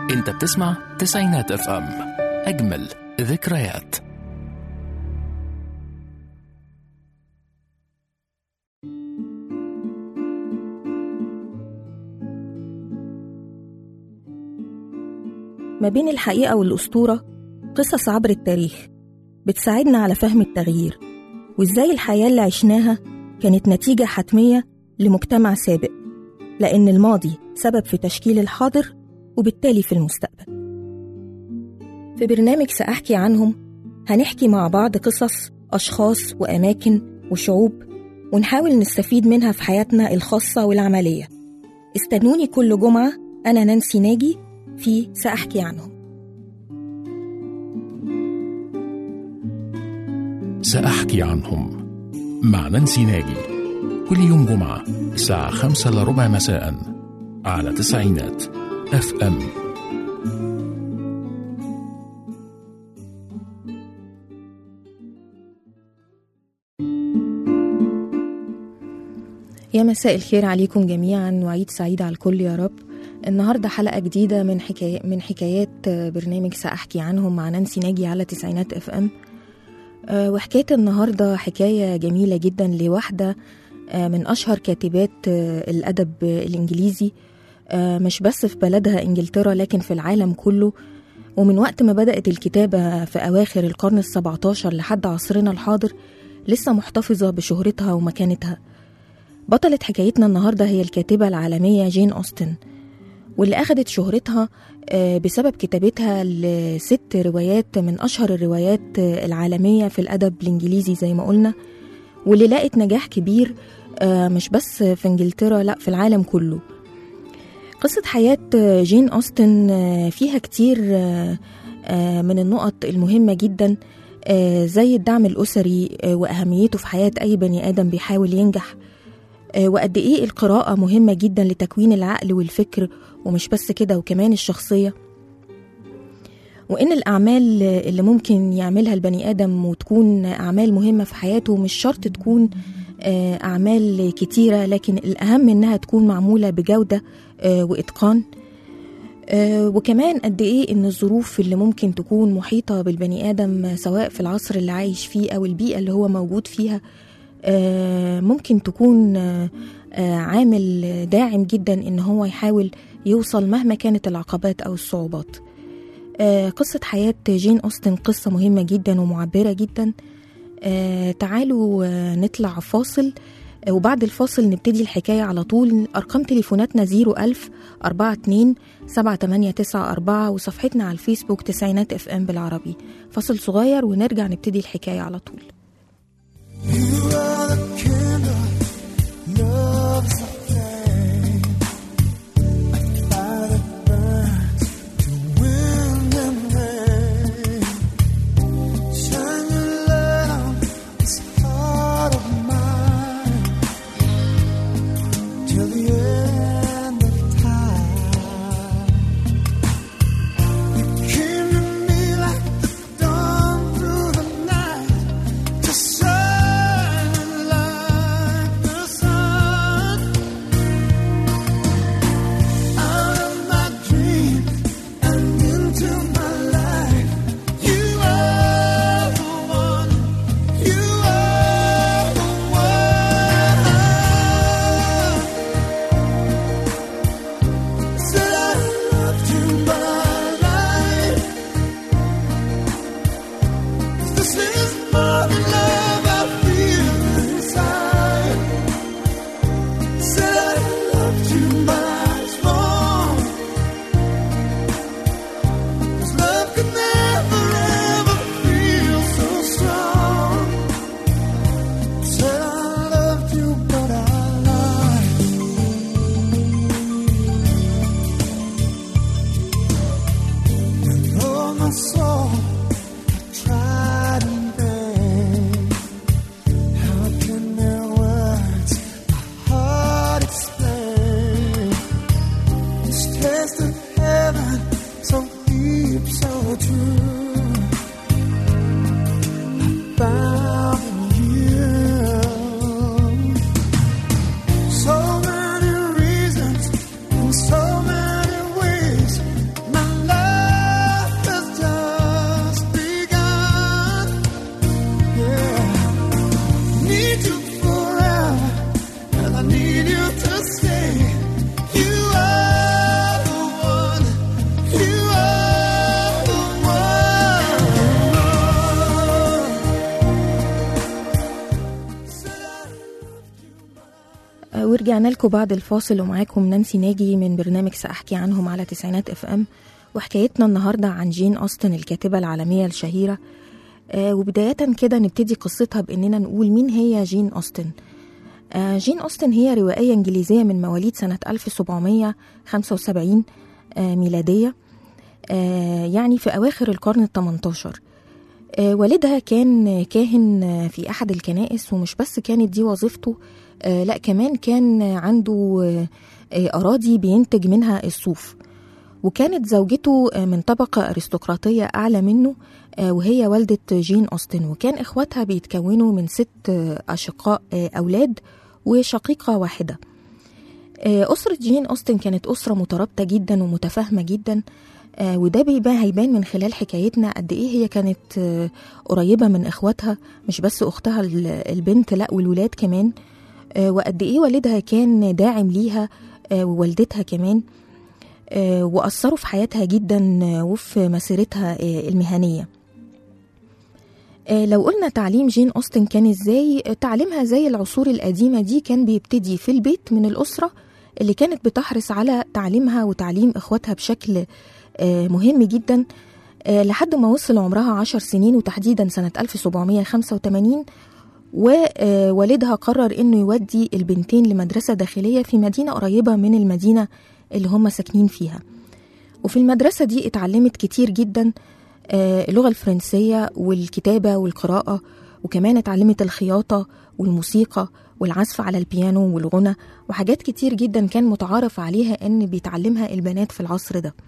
انت بتسمع تسعينات اف ام اجمل ذكريات ما بين الحقيقة والأسطورة قصص عبر التاريخ بتساعدنا على فهم التغيير وإزاي الحياة اللي عشناها كانت نتيجة حتمية لمجتمع سابق لأن الماضي سبب في تشكيل الحاضر وبالتالي في المستقبل في برنامج سأحكي عنهم هنحكي مع بعض قصص أشخاص وأماكن وشعوب ونحاول نستفيد منها في حياتنا الخاصة والعملية استنوني كل جمعة أنا نانسي ناجي في سأحكي عنهم سأحكي عنهم مع نانسي ناجي كل يوم جمعة الساعة خمسة لربع مساء على تسعينات اف ام يا مساء الخير عليكم جميعا وعيد سعيد على الكل يا رب النهاردة حلقة جديدة من حكاية من حكايات برنامج سأحكي عنهم مع نانسي ناجي على تسعينات اف ام آه، وحكاية النهاردة حكاية جميلة جدا لواحدة آه، من أشهر كاتبات آه، الأدب الإنجليزي آه، مش بس في بلدها إنجلترا لكن في العالم كله ومن وقت ما بدأت الكتابة في أواخر القرن السبعة عشر لحد عصرنا الحاضر لسه محتفظة بشهرتها ومكانتها بطلة حكايتنا النهاردة هي الكاتبة العالمية جين أوستن واللي أخدت شهرتها آه، بسبب كتابتها لست روايات من أشهر الروايات آه، العالمية في الأدب الإنجليزي زي ما قلنا واللي لاقت نجاح كبير آه، مش بس في إنجلترا لأ في العالم كله قصة حياة آه، جين أوستن آه، فيها كتير آه، آه، من النقط المهمة جدا آه، زي الدعم الأسري آه، وأهميته في حياة أي بني آدم بيحاول ينجح آه، وقد إيه القراءة مهمة جدا لتكوين العقل والفكر ومش بس كده وكمان الشخصية وإن الأعمال اللي ممكن يعملها البني آدم وتكون أعمال مهمة في حياته مش شرط تكون آه، أعمال كتيرة لكن الأهم إنها تكون معمولة بجودة آه، وإتقان آه، وكمان قد إيه إن الظروف اللي ممكن تكون محيطة بالبني آدم سواء في العصر اللي عايش فيه أو البيئة اللي هو موجود فيها آه، ممكن تكون آه، آه، عامل داعم جدا إن هو يحاول يوصل مهما كانت العقبات أو الصعوبات آه، قصة حياة جين أوستن قصة مهمة جدا ومعبرة جدا آه، تعالوا آه، نطلع فاصل آه، وبعد الفاصل نبتدي الحكاية على طول أرقام تليفوناتنا 01000 42 7894 وصفحتنا على الفيسبوك تسعينات اف ام بالعربي فاصل صغير ونرجع نبتدي الحكاية على طول ورجعنا لكم بعد الفاصل ومعاكم نانسي ناجي من برنامج سأحكي عنهم على تسعينات اف ام وحكايتنا النهاردة عن جين أوستن الكاتبة العالمية الشهيرة آه وبداية كده نبتدي قصتها بإننا نقول مين هي جين أوستن آه جين أوستن هي روائية إنجليزية من مواليد سنة 1775 آه ميلادية آه يعني في أواخر القرن الثمنتاشر آه والدها كان كاهن في أحد الكنائس ومش بس كانت دي وظيفته آه لا كمان كان عنده آه أراضي بينتج منها الصوف وكانت زوجته من طبقة أرستقراطية أعلى منه وهي والدة جين أوستن وكان إخواتها بيتكونوا من ست أشقاء أولاد وشقيقة واحدة أسرة جين أوستن كانت أسرة مترابطة جدا ومتفاهمة جدا وده بيبان هيبان من خلال حكايتنا قد ايه هي كانت قريبة من اخواتها مش بس اختها البنت لا والولاد كمان وقد ايه والدها كان داعم ليها ووالدتها كمان وأثروا في حياتها جدا وفي مسيرتها المهنية لو قلنا تعليم جين أوستن كان إزاي تعليمها زي العصور القديمة دي كان بيبتدي في البيت من الأسرة اللي كانت بتحرص على تعليمها وتعليم إخواتها بشكل مهم جدا لحد ما وصل عمرها عشر سنين وتحديدا سنة 1785 ووالدها قرر انه يودي البنتين لمدرسة داخلية في مدينة قريبة من المدينة اللي هم ساكنين فيها وفي المدرسة دي اتعلمت كتير جدا اللغة الفرنسية والكتابة والقراءة وكمان اتعلمت الخياطة والموسيقى والعزف على البيانو والغنى وحاجات كتير جدا كان متعارف عليها ان بيتعلمها البنات في العصر ده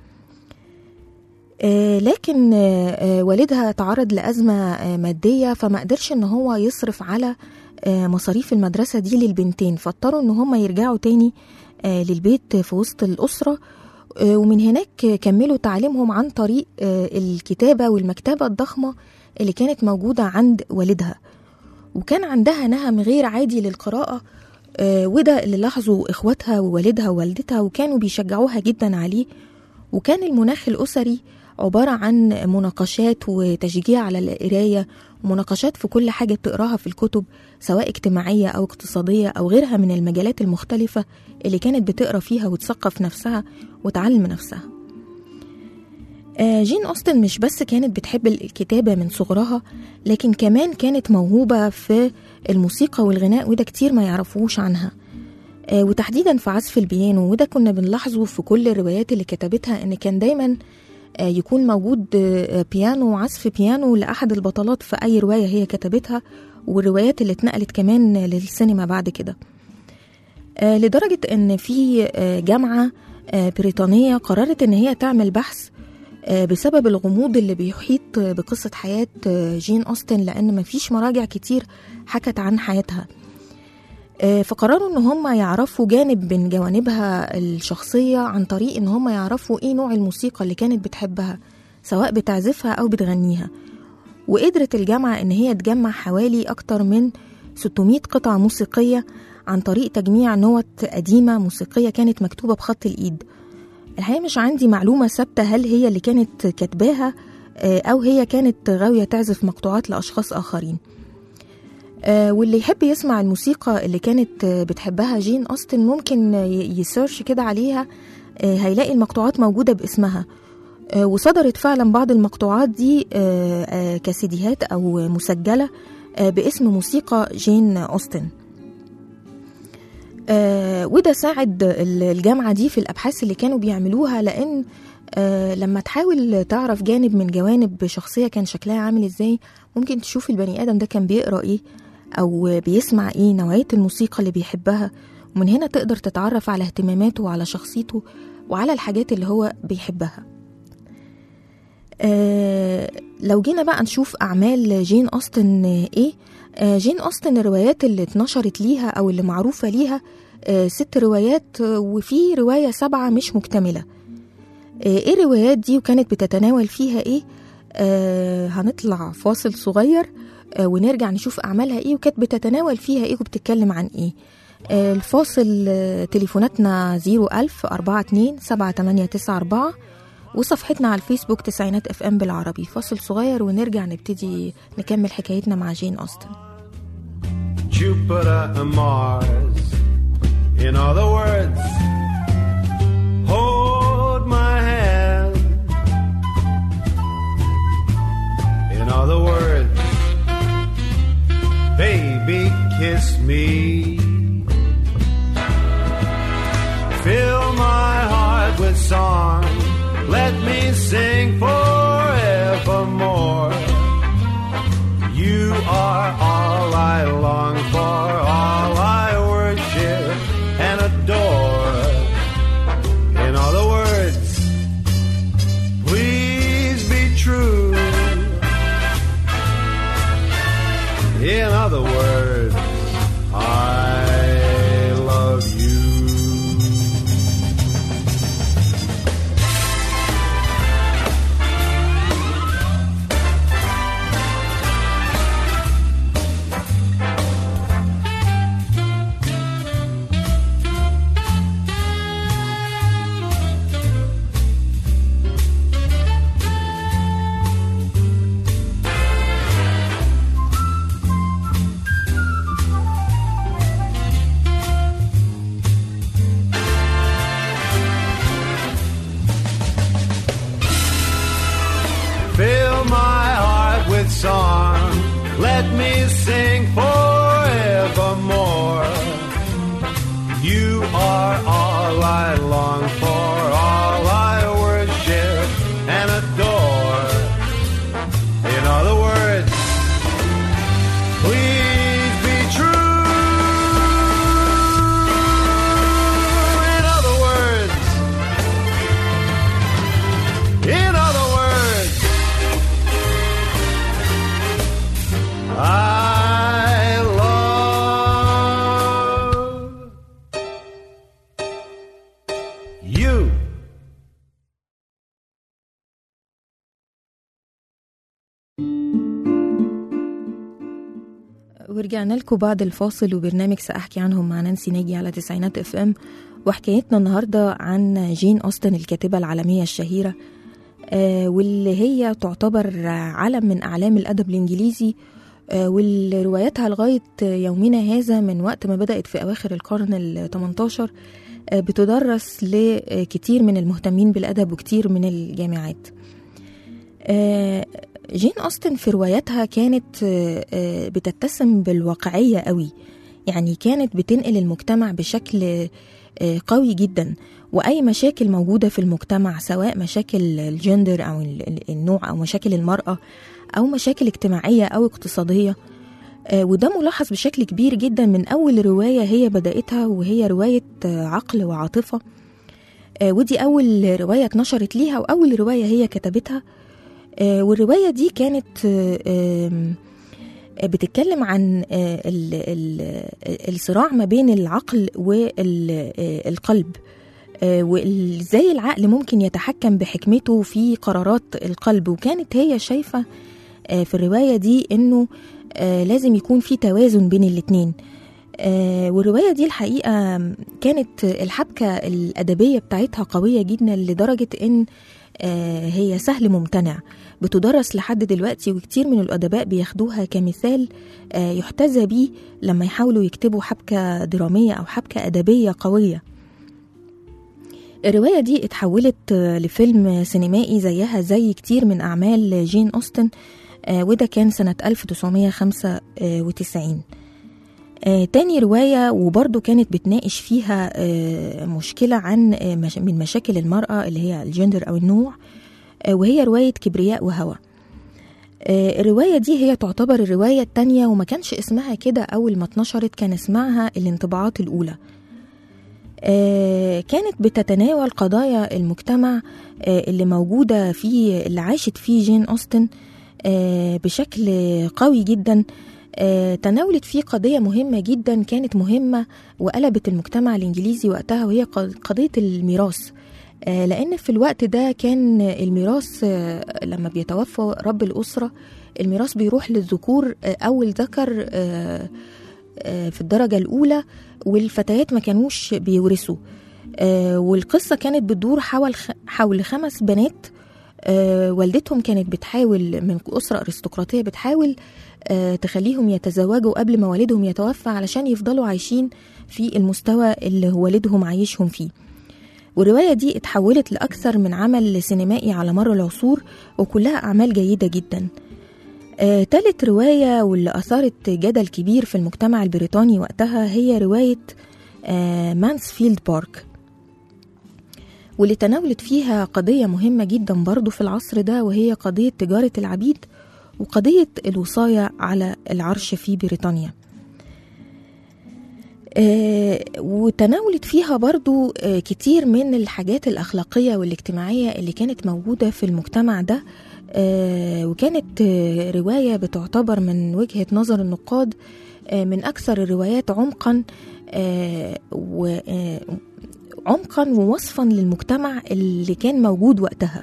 لكن والدها تعرض لأزمة مادية فما قدرش ان هو يصرف على مصاريف المدرسة دي للبنتين فاضطروا ان هم يرجعوا تاني للبيت في وسط الأسرة ومن هناك كملوا تعليمهم عن طريق الكتابة والمكتبة الضخمة اللي كانت موجودة عند والدها وكان عندها نهم غير عادي للقراءة وده اللي لاحظوا إخواتها ووالدها ووالدتها وكانوا بيشجعوها جدا عليه وكان المناخ الأسري عبارة عن مناقشات وتشجيع على القراية ومناقشات في كل حاجة بتقراها في الكتب سواء اجتماعية أو اقتصادية أو غيرها من المجالات المختلفة اللي كانت بتقرا فيها وتثقف نفسها وتعلم نفسها جين أوستن مش بس كانت بتحب الكتابة من صغرها لكن كمان كانت موهوبة في الموسيقى والغناء وده كتير ما يعرفوش عنها وتحديدا في عزف البيانو وده كنا بنلاحظه في كل الروايات اللي كتبتها ان كان دايما يكون موجود بيانو وعزف بيانو لأحد البطلات في أي رواية هي كتبتها والروايات اللي اتنقلت كمان للسينما بعد كده لدرجة ان في جامعة بريطانية قررت ان هي تعمل بحث بسبب الغموض اللي بيحيط بقصة حياة جين أوستن لأن مفيش مراجع كتير حكت عن حياتها فقرروا ان هم يعرفوا جانب من جوانبها الشخصية عن طريق ان هم يعرفوا ايه نوع الموسيقى اللي كانت بتحبها سواء بتعزفها او بتغنيها وقدرت الجامعة ان هي تجمع حوالي اكتر من 600 قطعة موسيقية عن طريق تجميع نوت قديمة موسيقية كانت مكتوبة بخط الإيد الحقيقة مش عندي معلومة ثابتة هل هي اللي كانت كاتباها أو هي كانت غاوية تعزف مقطوعات لأشخاص آخرين واللي يحب يسمع الموسيقى اللي كانت بتحبها جين أوستن ممكن يسيرش كده عليها هيلاقي المقطوعات موجودة باسمها وصدرت فعلا بعض المقطوعات دي كسيديهات أو مسجلة باسم موسيقى جين أوستن آه وده ساعد الجامعة دي في الأبحاث اللي كانوا بيعملوها لأن آه لما تحاول تعرف جانب من جوانب شخصية كان شكلها عامل ازاي ممكن تشوف البني آدم ده كان بيقرأ ايه أو بيسمع ايه نوعية الموسيقى اللي بيحبها ومن هنا تقدر تتعرف على اهتماماته وعلى شخصيته وعلى الحاجات اللي هو بيحبها آه لو جينا بقى نشوف أعمال جين أوستن إيه آه جين أوستن الروايات اللي اتنشرت ليها أو اللي معروفة ليها آه ست روايات وفي رواية سبعة مش مكتملة إيه الروايات دي وكانت بتتناول فيها إيه هنطلع فاصل صغير ونرجع نشوف أعمالها إيه وكانت بتتناول فيها إيه وبتتكلم عن إيه الفاصل تليفوناتنا 01000 42 7894 وصفحتنا على الفيسبوك تسعينات اف ام بالعربي فاصل صغير ونرجع نبتدي نكمل حكايتنا مع جين أوستن Jupiter and Mars In other words, hold my hand. In other words, baby, kiss me. Fill my heart with song. Let me sing forevermore. You are all I long for, all I worship and adore. In other words, please be true. In other words, I love you. Fill my heart with song. Let me sing forevermore. You are all I long for, all I worship and adore. In other words, please be true. In other words, in other words, I love you. ورجعنا لكم بعد الفاصل وبرنامج سأحكي عنهم مع نانسي ناجي على تسعينات اف ام وحكايتنا النهارده عن جين أوستن الكاتبة العالمية الشهيرة آه واللي هي تعتبر علم من أعلام الأدب الإنجليزي آه واللي رواياتها لغاية يومنا هذا من وقت ما بدأت في أواخر القرن ال 18 آه بتدرس لكتير من المهتمين بالأدب وكتير من الجامعات آه، جين أوستن في رواياتها كانت آه، آه، بتتسم بالواقعية قوي يعني كانت بتنقل المجتمع بشكل آه، قوي جدا وأي مشاكل موجودة في المجتمع سواء مشاكل الجندر أو ال- ال- النوع أو مشاكل المرأة أو مشاكل اجتماعية أو اقتصادية آه، وده ملاحظ بشكل كبير جدا من أول رواية هي بدأتها وهي رواية آه، عقل وعاطفة آه، ودي أول رواية اتنشرت ليها وأول رواية هي كتبتها آه، والرواية دي كانت آه، آم، آه، بتتكلم عن آه، ال- ال- الصراع ما بين العقل والقلب وازاي العقل ممكن يتحكم بحكمته في قرارات القلب وكانت هي شايفة آه، في الرواية دي انه آه، لازم يكون في توازن بين الاتنين آه، والرواية دي الحقيقة كانت الحبكة الأدبية بتاعتها قوية جدا لدرجة إن آه، هي سهل ممتنع بتدرس لحد دلوقتي وكتير من الأدباء بياخدوها كمثال آه، يحتذى بيه لما يحاولوا يكتبوا حبكة درامية أو حبكة أدبية قوية الرواية دي اتحولت آه، لفيلم سينمائي زيها زي كتير من أعمال جين أوستن آه، وده كان سنة 1995 آه، تاني رواية وبرضو كانت بتناقش فيها آه، مشكلة عن آه، مش- من مشاكل المرأة اللي هي الجندر أو النوع آه، وهي رواية كبرياء وهوى آه، الرواية دي هي تعتبر الرواية التانية وما كانش اسمها كده أول ما اتنشرت كان اسمها الانطباعات الأولى آه، كانت بتتناول قضايا المجتمع آه، اللي موجودة فيه اللي عاشت فيه جين أوستن آه، بشكل قوي جدا آه، تناولت فيه قضية مهمة جدا كانت مهمة وقلبت المجتمع الإنجليزي وقتها وهي ق- قضية الميراث آه، لأن في الوقت ده كان الميراث آه، لما بيتوفى رب الأسرة الميراث بيروح للذكور آه، أو الذكر آه، آه، في الدرجة الأولى والفتيات ما كانوش بيورثوا آه، والقصة كانت بتدور حول خ- حول خمس بنات آه، والدتهم كانت بتحاول من أسرة أرستقراطية بتحاول آه، تخليهم يتزوجوا قبل ما والدهم يتوفى علشان يفضلوا عايشين في المستوى اللي والدهم عايشهم فيه والرواية دي اتحولت لأكثر من عمل سينمائي على مر العصور وكلها أعمال جيدة جدا آه، تالت رواية واللي أثارت جدل كبير في المجتمع البريطاني وقتها هي رواية آه، مانسفيلد بارك واللي تناولت فيها قضية مهمة جدا برضو في العصر ده وهي قضية تجارة العبيد وقضية الوصاية على العرش في بريطانيا آه، وتناولت فيها برضو آه، كتير من الحاجات الأخلاقية والاجتماعية اللي كانت موجودة في المجتمع ده آه، وكانت آه، رواية بتعتبر من وجهة نظر النقاد آه، من أكثر الروايات عمقا آه، و آه، عمقا ووصفا للمجتمع اللي كان موجود وقتها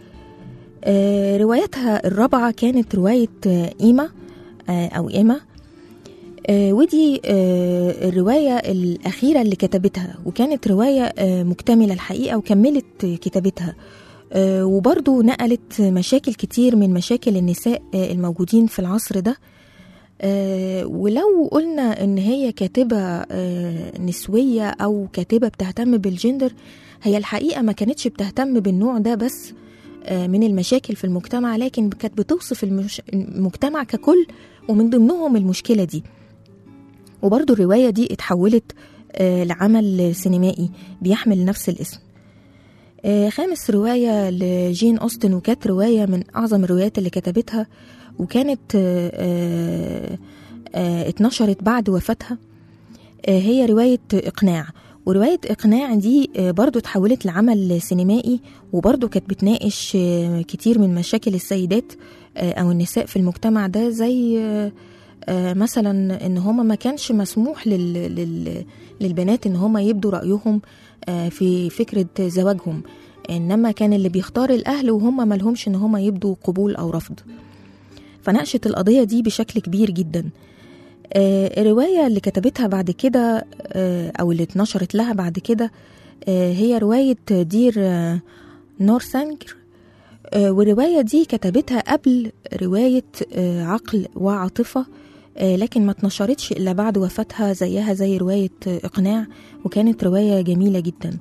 آه، روايتها الرابعة كانت رواية آه، إيما آه، أو إيما آه، ودي آه، الرواية الأخيرة اللي كتبتها وكانت رواية آه، مكتملة الحقيقة وكملت آه، كتابتها آه، وبرضو نقلت مشاكل كتير من مشاكل النساء آه، الموجودين في العصر ده آه، ولو قلنا ان هي كاتبة آه، نسوية او كاتبة بتهتم بالجندر هي الحقيقة ما كانتش بتهتم بالنوع ده بس آه، من المشاكل في المجتمع لكن كانت بتوصف المش... المجتمع ككل ومن ضمنهم المشكلة دي وبرضو الرواية دي اتحولت آه، لعمل سينمائي بيحمل نفس الاسم آه، خامس رواية لجين أوستن وكانت رواية من أعظم الروايات اللي كتبتها وكانت آه، آه، آه، اتنشرت بعد وفاتها آه، هي رواية إقناع ورواية إقناع دي آه، برضو اتحولت لعمل سينمائي وبرضو كانت بتناقش آه، كتير من مشاكل السيدات آه، أو النساء في المجتمع ده زي آه، آه، مثلا ان هما ما كانش مسموح لل... لل... للبنات ان هما يبدوا رأيهم آه، في فكرة زواجهم انما كان اللي بيختار الاهل وهم ملهمش ان هما يبدوا قبول او رفض فناقشت القضية دي بشكل كبير جدا آه، الرواية اللي كتبتها بعد كده آه، أو اللي اتنشرت لها بعد كده آه، هي رواية دير آه، نورثانجر آه، والرواية دي كتبتها قبل رواية آه، عقل وعاطفة آه، لكن ما اتنشرتش إلا بعد وفاتها زيها زي رواية آه، إقناع وكانت رواية جميلة جدا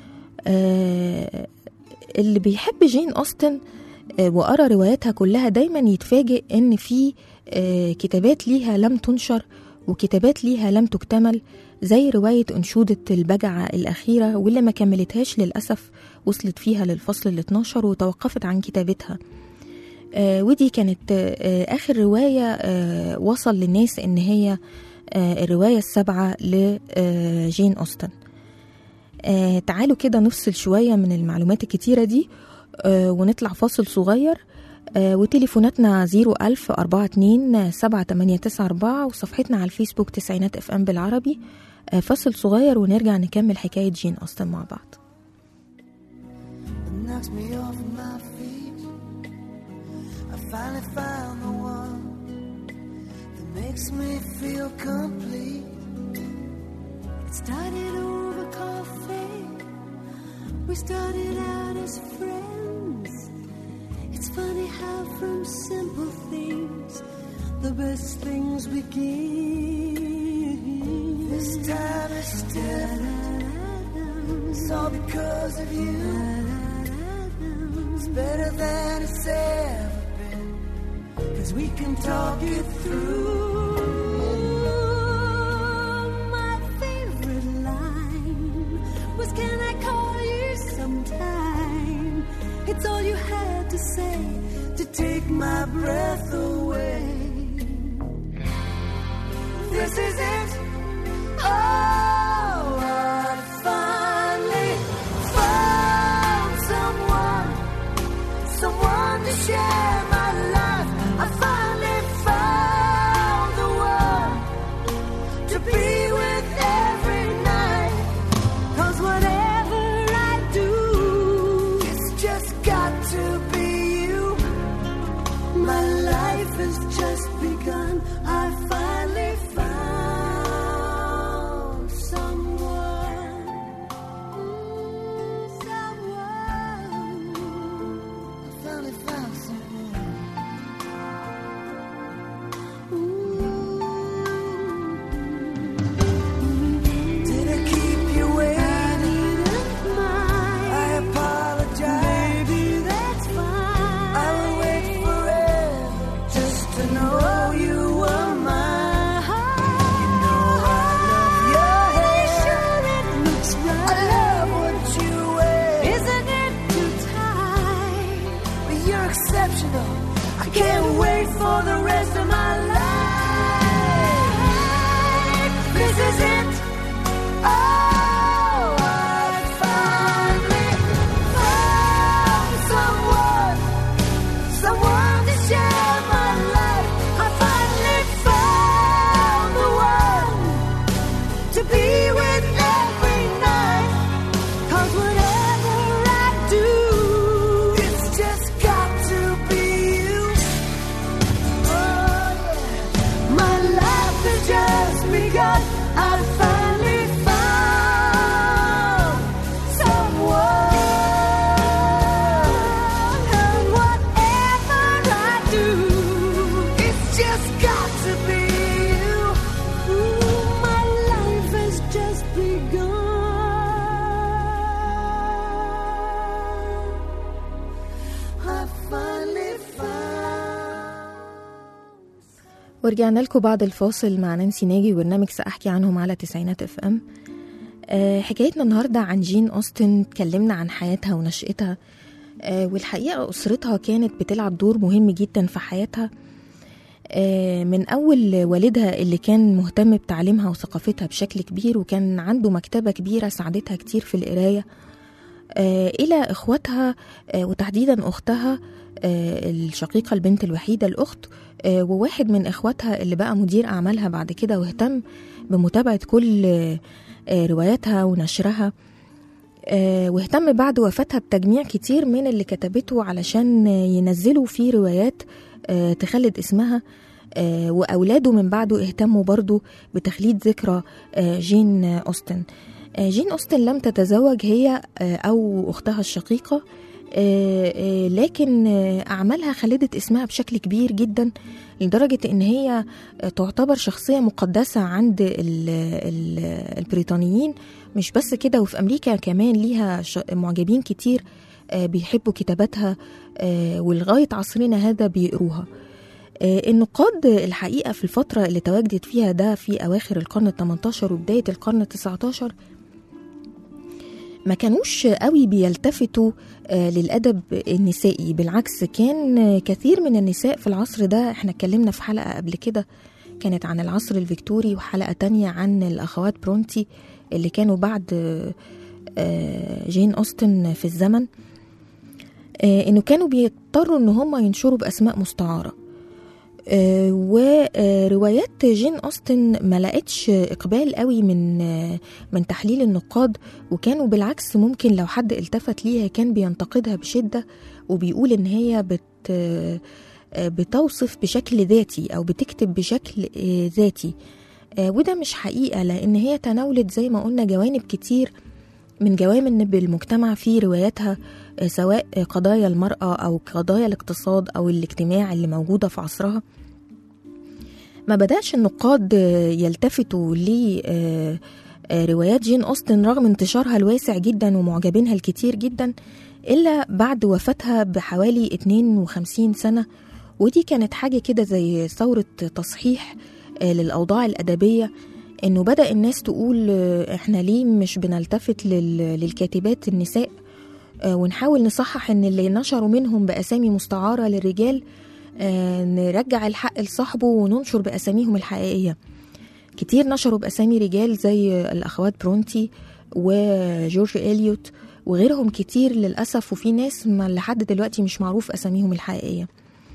آه، اللي بيحب جين أوستن آه، وقرا رواياتها كلها دايما يتفاجئ ان في آه، كتابات ليها لم تنشر وكتابات ليها لم تكتمل زي رواية أنشودة البجعة الأخيرة واللي ما كملتهاش للأسف وصلت فيها للفصل ال 12 وتوقفت عن كتابتها آه، ودي كانت آه، آخر رواية آه، وصل للناس إن هي آه، الرواية السابعة لجين أوستن آه، تعالوا كده نفصل شوية من المعلومات الكتيرة دي آه، ونطلع فاصل صغير آه، وتليفوناتنا 01000 42 7894 وصفحتنا على الفيسبوك تسعينات اف ام بالعربي آه، فاصل صغير ونرجع نكمل حكاية جين أوستن مع بعض that knocks me off my feet. I finally found the one that makes me feel complete. It started over coffee. We started out as friends. It's funny how from simple things the best things begin. This time it's different. It's all because of you. It's better than it's ever been. Cause we can talk it through. My favorite line was Can I call you sometime? It's all you had to say to take my breath away. This is it. Oh, I finally found someone, someone to share my life. I finally found the one to be with every night. Cause whatever I do, it's just got to be you. My life has just begun. I finally found Can't wait for the rest of my life. This is it. Oh, I finally found someone, someone to share my life. I finally found the one to be with every night. Cause whatever I do, it's just got to be you. Oh, yeah. My life has just begun. I finally found someone. And whatever I do, it's just got to be you. Ooh, my life has just begun. I finally found. ورجعنا لكم بعد الفاصل مع نانسي ناجي وبرنامج سأحكي عنهم على تسعينات اف ام آه، حكايتنا النهاردة عن جين أوستن اتكلمنا عن حياتها ونشأتها آه، والحقيقة أسرتها كانت بتلعب دور مهم جدا في حياتها آه، من أول والدها اللي كان مهتم بتعليمها وثقافتها بشكل كبير وكان عنده مكتبة كبيرة ساعدتها كتير في القراية آه، إلى إخواتها آه، وتحديدا أختها آه، الشقيقة البنت الوحيدة الأخت آه، وواحد من إخواتها اللي بقى مدير أعمالها بعد كده واهتم بمتابعة كل آه، آه، رواياتها ونشرها آه، واهتم بعد وفاتها بتجميع كتير من اللي كتبته علشان آه، ينزلوا فيه روايات آه، تخلد اسمها آه، وأولاده من بعده اهتموا برضو بتخليد ذكرى آه، جين أوستن آه، جين أوستن لم تتزوج هي آه، أو أختها الشقيقة آه، آه، لكن آه، أعمالها خلدت اسمها بشكل كبير جدا لدرجة إن هي آه، تعتبر شخصية مقدسة عند ال- ال- البريطانيين مش بس كده وفي أمريكا كمان ليها ش- معجبين كتير آه، بيحبوا كتاباتها آه، ولغاية عصرنا هذا بيقروها آه، النقاد الحقيقة في الفترة اللي تواجدت فيها ده في أواخر القرن ال 18 وبداية القرن ال 19 ما كانوش قوي بيلتفتوا آه، للأدب النسائي بالعكس كان آه، كثير من النساء في العصر ده احنا اتكلمنا في حلقة قبل كده كانت عن العصر الفيكتوري وحلقة تانية عن الأخوات برونتي اللي كانوا بعد آه، آه، جين أوستن في الزمن آه، انه كانوا بيضطروا ان هم ينشروا باسماء مستعاره آه، وروايات جين أوستن ما لقتش إقبال قوي من آه، من تحليل النقاد وكانوا بالعكس ممكن لو حد التفت ليها كان بينتقدها بشدة وبيقول إن هي بت آه، بتوصف بشكل ذاتي أو بتكتب بشكل آه، ذاتي آه، وده مش حقيقة لأن هي تناولت زي ما قلنا جوانب كتير من جوانب المجتمع في رواياتها آه، سواء قضايا المرأة أو قضايا الاقتصاد أو الاجتماع اللي موجودة في عصرها ما بدأش النقاد آه، يلتفتوا لروايات جين أوستن رغم انتشارها الواسع جدا ومعجبينها الكتير جدا إلا بعد وفاتها بحوالي 52 سنة ودي كانت حاجة كده زي ثورة تصحيح آه، للأوضاع الأدبية إنه بدأ الناس تقول آه، إحنا ليه مش بنلتفت لل- للكاتبات النساء آه، ونحاول نصحح ان اللي نشروا منهم باسامي مستعاره للرجال آه، نرجع الحق لصاحبه وننشر باساميهم الحقيقيه كتير نشروا باسامي رجال زي الاخوات برونتي وجورج اليوت وغيرهم كتير للاسف وفي ناس ما لحد دلوقتي مش معروف اساميهم الحقيقيه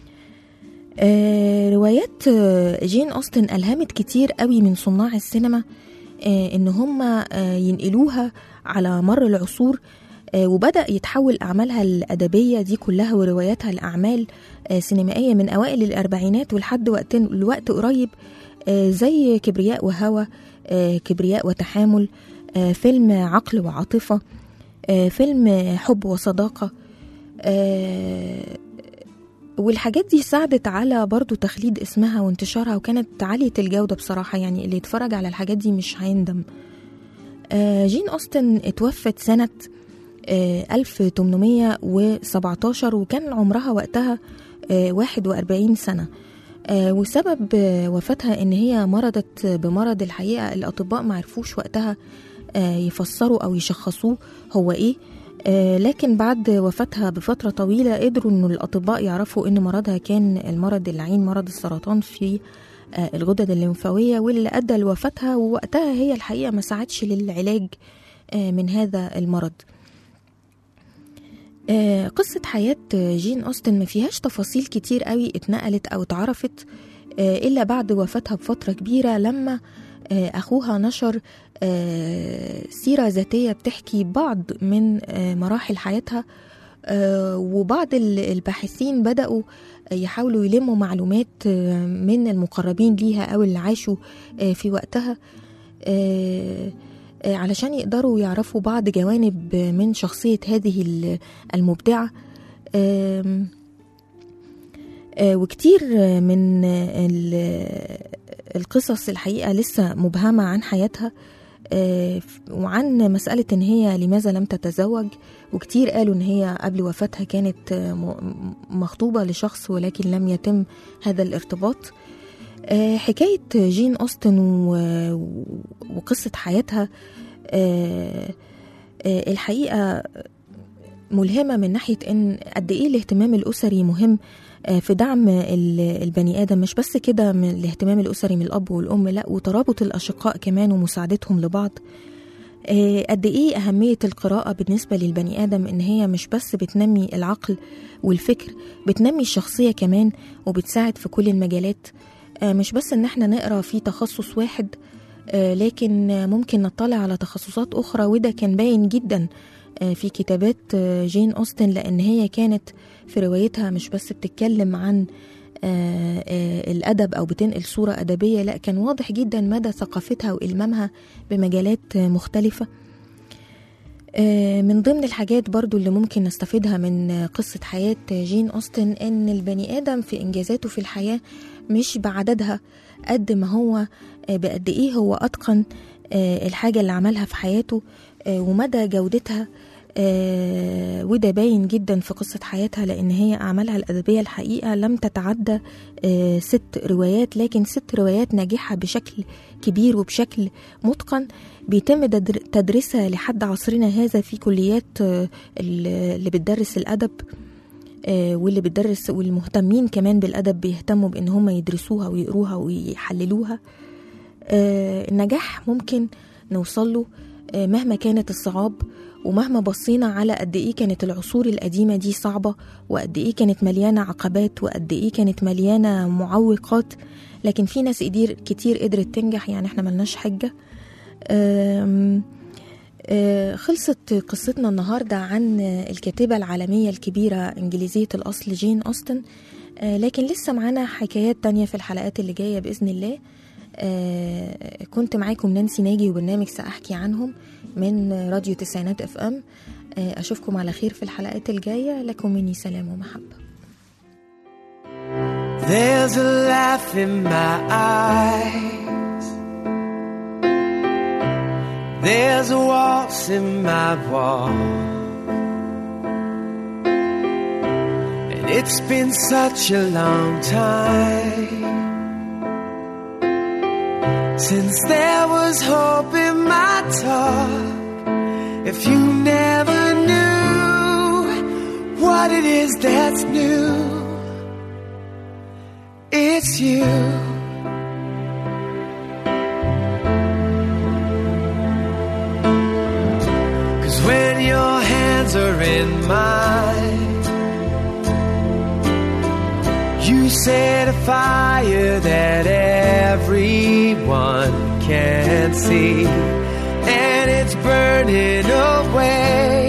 آه، روايات آه، جين أوستن ألهمت كتير قوي من صناع السينما آه، إن هم آه، ينقلوها على مر العصور آه، وبدأ يتحول أعمالها الأدبية دي كلها ورواياتها لأعمال آه، سينمائية من أوائل الأربعينات ولحد وقت الوقت قريب آه، زي كبرياء وهوى آه، كبرياء وتحامل آه، فيلم عقل وعاطفة آه، فيلم حب وصداقة آه، والحاجات دي ساعدت على برضو تخليد اسمها وانتشارها وكانت عالية الجودة بصراحة يعني اللي يتفرج على الحاجات دي مش هيندم آه، جين أوستن اتوفت سنة آه، 1817 وكان عمرها وقتها آه، 41 سنة آه، وسبب آه، وفاتها ان هي مرضت بمرض الحقيقة الاطباء معرفوش وقتها آه، يفسروا او يشخصوه هو ايه آه، لكن بعد وفاتها بفترة طويلة قدروا إنه الأطباء يعرفوا إن مرضها كان المرض اللعين مرض السرطان في آه، الغدد الليمفاوية واللي أدى لوفاتها ووقتها هي الحقيقة ما ساعدش للعلاج آه، من هذا المرض آه، قصة حياة جين أوستن ما فيهاش تفاصيل كتير قوي اتنقلت أو اتعرفت آه، إلا بعد وفاتها بفترة كبيرة لما آه، أخوها نشر آه، سيرة ذاتية بتحكي بعض من آه، مراحل حياتها آه، وبعض ال- الباحثين بدأوا يحاولوا يلموا معلومات آه، من المقربين ليها أو اللي عاشوا آه، في وقتها آه، آه، علشان يقدروا يعرفوا بعض جوانب من شخصية هذه ال- المبدعة آم، آه، وكتير آه، من آه، ال- القصص الحقيقة لسه مبهمة عن حياتها آه، وعن مسألة إن هي لماذا لم تتزوج وكتير قالوا إن هي قبل وفاتها كانت آه، م- مخطوبة لشخص ولكن لم يتم هذا الارتباط آه، حكاية جين أوستن و- وقصة حياتها آه، آه، الحقيقة ملهمة من ناحية إن قد إيه الاهتمام الأسري مهم آه، في دعم ال- البني آدم مش بس كده من الاهتمام الأسري من الأب والأم لأ وترابط الأشقاء كمان ومساعدتهم لبعض آه، قد إيه أهمية القراءة بالنسبة للبني آدم إن هي مش بس بتنمي العقل والفكر بتنمي الشخصية كمان وبتساعد في كل المجالات آه، مش بس إن احنا نقرأ في تخصص واحد آه، لكن آه، ممكن نطلع على تخصصات أخرى وده كان باين جدا آه، في كتابات آه، جين أوستن لأن هي كانت في روايتها مش بس بتتكلم عن آه، آه، الأدب أو بتنقل صورة أدبية لا كان واضح جدا مدى ثقافتها وإلمامها بمجالات آه، مختلفة آه، من ضمن الحاجات برضو اللي ممكن نستفيدها من آه، قصة حياة آه، جين أوستن إن البني آدم في إنجازاته في الحياة مش بعددها قد ما هو آه، بقد إيه هو أتقن آه، الحاجة اللي عملها في حياته آه، ومدى جودتها آه، وده باين جدا في قصة حياتها لأن هي أعمالها الأدبية الحقيقة لم تتعدى آه، ست روايات لكن ست روايات ناجحة بشكل كبير وبشكل متقن بيتم تدر- تدريسها لحد عصرنا هذا في كليات آه، اللي بتدرس الأدب آه، واللي بتدرس والمهتمين كمان بالأدب بيهتموا بإن هم يدرسوها ويقروها ويحللوها آه، النجاح ممكن نوصل له آه، مهما كانت الصعاب ومهما بصينا على قد ايه كانت العصور القديمه دي صعبه وقد ايه كانت مليانه عقبات وقد ايه كانت مليانه معوقات لكن في ناس كتير كتير قدرت تنجح يعني احنا ملناش حجه آم، آه، خلصت قصتنا النهاردة عن الكاتبة العالمية الكبيرة إنجليزية الأصل جين أوستن آه، لكن لسه معانا حكايات تانية في الحلقات اللي جاية بإذن الله آه، كنت معاكم نانسي ناجي وبرنامج سأحكي عنهم من راديو تسعينات اف ام آه، أشوفكم على خير في الحلقات الجاية لكم مني سلام ومحبة There's a laugh in my eyes. There's a waltz in my walk. And it's been such a long time since there was hope in my talk. If you never knew what it is that's new. It's you. Cause when your hands are in mine, you set a fire that everyone can see, and it's burning away